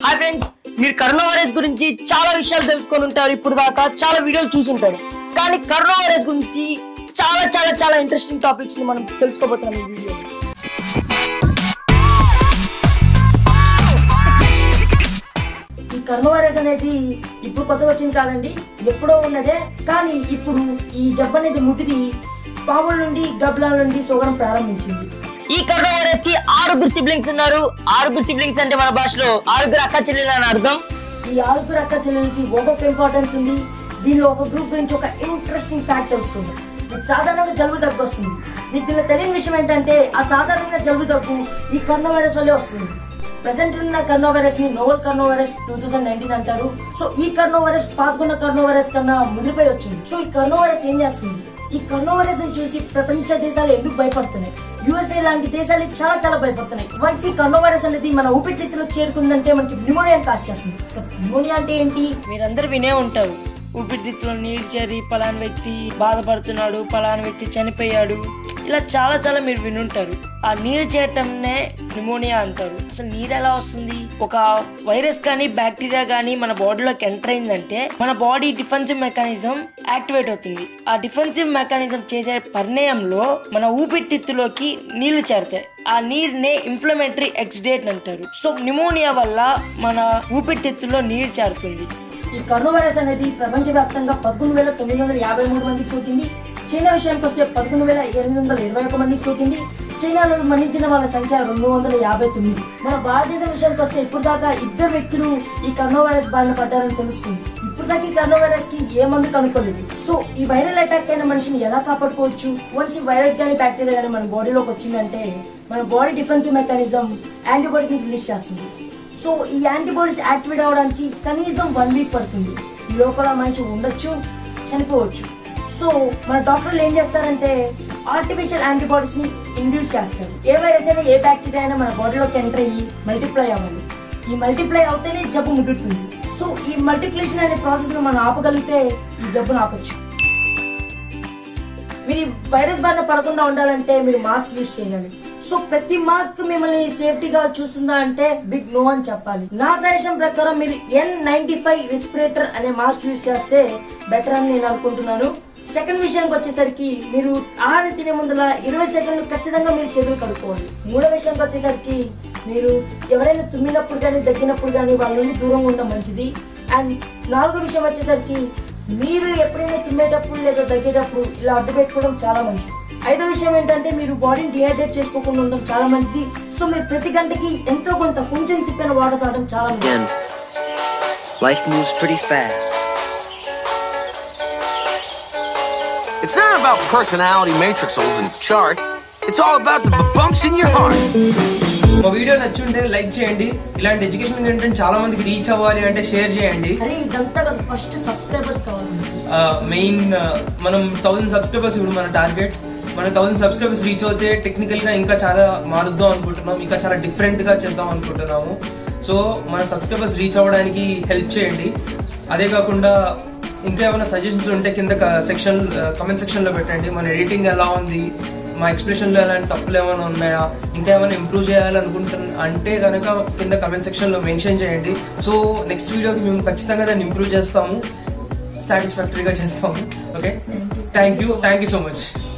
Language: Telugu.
హాయ్ ఫ్రెండ్స్ మీరు కరోనా వైరస్ గురించి చాలా విషయాలు తెలుసుకొని ఉంటారు ఇప్పుడు దాకా చాలా వీడియోలు చూసుంటారు కానీ కరోనా వైరస్ గురించి చాలా చాలా చాలా ఇంట్రెస్టింగ్ టాపిక్స్ ని మనం తెలుసుకోబోతున్నాం ఈ వీడియో ఈ కరోనా వైరస్ అనేది ఇప్పుడు కొత్తగా వచ్చింది కాదండి ఎప్పుడో ఉన్నదే కానీ ఇప్పుడు ఈ జబ్బు అనేది ముదిరి పాముల నుండి గబ్బలాల నుండి సోకడం ప్రారంభించింది ఈ కరోనా వైరస్ కి ఆరుగురు సిబ్లింగ్స్ ఉన్నారు ఆరుగురు సిబ్లింగ్స్ అంటే మన భాషలో ఆరుగురు అక్క చెల్లెలు అని అర్థం ఈ ఆరుగురు అక్క చెల్లెలకి ఒక్కొక్క ఇంపార్టెన్స్ ఉంది దీనిలో ఒక గ్రూప్ గురించి ఒక ఇంట్రెస్టింగ్ ఫ్యాక్ట్ తెలుసుకుందాం మీకు సాధారణంగా జలుబు దగ్గు వస్తుంది మీకు దీనిలో తెలియని విషయం ఏంటంటే ఆ సాధారణమైన జలుబు దగ్గు ఈ కరోనా వైరస్ వల్లే వస్తుంది ప్రజెంట్ ఉన్న కరోనా వైరస్ ని novel corona virus two thousand nineteen అంటారు సో ఈ కరోనా వైరస్ పాల్గొన్న కరోనా వైరస్ కన్నా ముదిరిపోయి వచ్చింది సో ఈ కరోనా వైరస్ ఏం చేస్తుంది ఈ కరోనా వైరస్ ని చూసి ప్రపంచ దేశాలు ఎందుకు భయపడుతున్నాయి యుఎస్ఏ లాంటి దేశాలు చాలా చాలా భయపడుతున్నాయి వన్స్ ఈ కరోనా వైరస్ అనేది మన ఊపిరితిత్తులో చేరుకుందంటే మనకి న్యూమోనియా కాస్ట్ చేస్తుంది అసలు న్యూమోనియా అంటే ఏంటి మీరందరూ వినే ఉంటారు ఊపిరితిత్తులో నీరు చేరి పలానా వ్యక్తి బాధపడుతున్నాడు పలానా వ్యక్తి చనిపోయాడు ఇలా చాలా చాలా మీరు వినుంటారు ఆ నీరు చేయటంనే న్యూమోనియా అంటారు అసలు నీరు ఎలా వస్తుంది ఒక వైరస్ కానీ బ్యాక్టీరియా కానీ మన బాడీలోకి ఎంటర్ అయిందంటే మన బాడీ డిఫెన్సివ్ మెకానిజం యాక్టివేట్ అవుతుంది ఆ డిఫెన్సివ్ మెకానిజం చేసే పరిణయంలో మన ఊపిరితిత్తులోకి నీళ్లు చేరతాయి ఆ నీరునే ఇన్ఫ్లమేటరీ ఎక్సిడేట్ అంటారు సో న్యూమోనియా వల్ల మన ఊపిరితిత్తుల్లో నీరు చేరుతుంది ఈ కరోనా వైరస్ అనేది ప్రపంచవ్యాప్తంగా పదకొండు వేల తొమ్మిది వందల యాభై మూడు మందికి సోకింది చైనా విషయానికి వస్తే పదకొండు వేల ఎనిమిది వందల ఇరవై ఒక మందికి సోకింది చైనాలో మరణించిన వాళ్ళ సంఖ్య రెండు వందల యాభై తొమ్మిది మన భారతదేశం విషయానికి వస్తే ఇప్పుడు దాకా ఇద్దరు వ్యక్తులు ఈ కరోనా వైరస్ బారిన పడ్డారని తెలుస్తుంది ఇప్పుడు దాకా ఈ కరోనా వైరస్ కి ఏ మందు కనుక్కోలేదు సో ఈ వైరల్ అటాక్ అయిన మనిషిని ఎలా కాపాడుకోవచ్చు వన్స్ ఈ వైరస్ కానీ బ్యాక్టీరియా కానీ మన బాడీలోకి వచ్చిందంటే మన body defensive mechanism antibodies release చేస్తుంది సో ఈ యాంటీబాడీస్ యాక్టివేట్ అవ్వడానికి కనీసం వన్ వీక్ పడుతుంది ఈ లోపల మనిషి ఉండొచ్చు చనిపోవచ్చు సో మన డాక్టర్లు ఏం చేస్తారంటే ఆర్టిఫిషియల్ యాంటీబాడీస్ ని ఇండ్యూస్ చేస్తారు ఏ వైరస్ అయినా ఏ బ్యాక్టీరియా అయినా మన బాడీలోకి ఎంటర్ అయ్యి మల్టిప్లై అవ్వాలి ఈ మల్టిప్లై అవుతేనే జబ్బు ముదురుతుంది సో ఈ మల్టిప్లికేషన్ అనే ప్రాసెస్ ను మనం ఆపగలిగితే ఈ జబ్బును ఆపొచ్చు మీరు ఈ వైరస్ బారిన పడకుండా ఉండాలంటే మీరు మాస్క్ యూజ్ చేయాలి సో ప్రతి మాస్క్ మిమ్మల్ని సేఫ్టీగా చూస్తుందా అంటే బిగ్ నో అని చెప్పాలి నా సజెషన్ ప్రకారం మీరు ఎన్ నైన్టీ ఫైవ్ రెస్పిరేటర్ అనే మాస్క్ యూజ్ చేస్తే బెటర్ అని నేను అనుకుంటున్నాను సెకండ్ విషయానికి వచ్చేసరికి మీరు ఆహారం తినే ముందల ఇరవై సెకండ్లు ఖచ్చితంగా మీరు చేతులు కడుక్కోవాలి మూడో విషయానికి వచ్చేసరికి మీరు ఎవరైనా తుమ్మినప్పుడు కానీ దగ్గినప్పుడు కానీ వాళ్ళ నుండి దూరంగా ఉండడం మంచిది అండ్ నాలుగో విషయం వచ్చేసరికి మీరు ఎప్పుడైనా తుమ్మేటప్పుడు లేదా దగ్గేటప్పుడు ఇలా అడ్డు పెట్టుకోవడం చాలా మంచిది ఐదో విషయం ఏంటంటే మీరు బాడీని డిహైడ్రేట్ చేసుకోకుండా ఉండడం చాలా మంచిది సో మీరు ప్రతి గంటకి ఎంతో కొంత కొంచెం సిప్పిన వాటర్ తాగడం చాలా మంచిది Again, life moves pretty fast. It's not about personality matrixels and charts. It's all about the b- bumps in your heart. మా వీడియో నచ్చుంటే లైక్ చేయండి ఇలాంటి ఎడ్యుకేషన్ కంటెంట్ చాలా మందికి రీచ్ అవ్వాలి అంటే షేర్ చేయండి అరే ఇదంతా కదా ఫస్ట్ సబ్స్క్రైబర్స్ కావాలి మెయిన్ మనం థౌసండ్ సబ్స్క్రైబర్స్ ఇప్పుడు మన టార్గెట్ మన థౌసండ్ సబ్స్క్రైబర్స్ రీచ్ అవుతే టెక్నికల్గా ఇంకా చాలా మారుద్దాం అనుకుంటున్నాం ఇంకా చాలా డిఫరెంట్గా చేద్దాం అనుకుంటున్నాము సో మన సబ్స్క్రైబర్స్ రీచ్ అవ్వడానికి హెల్ప్ చేయండి అదే కాకుండా ఇంకా ఏమైనా సజెషన్స్ ఉంటే కింద సెక్షన్ కమెంట్ సెక్షన్లో పెట్టండి మన ఎడిటింగ్ ఎలా ఉంది మా ఎక్స్ప్రెషన్లో ఎలాంటి తప్పులు ఏమైనా ఉన్నాయా ఇంకా ఏమైనా ఇంప్రూవ్ చేయాలనుకుంటున్నా అంటే కనుక కింద కమెంట్ సెక్షన్లో మెన్షన్ చేయండి సో నెక్స్ట్ వీడియోకి మేము ఖచ్చితంగా దాన్ని ఇంప్రూవ్ చేస్తాము సాటిస్ఫాక్టరీగా చేస్తాము okay thank you thank you so much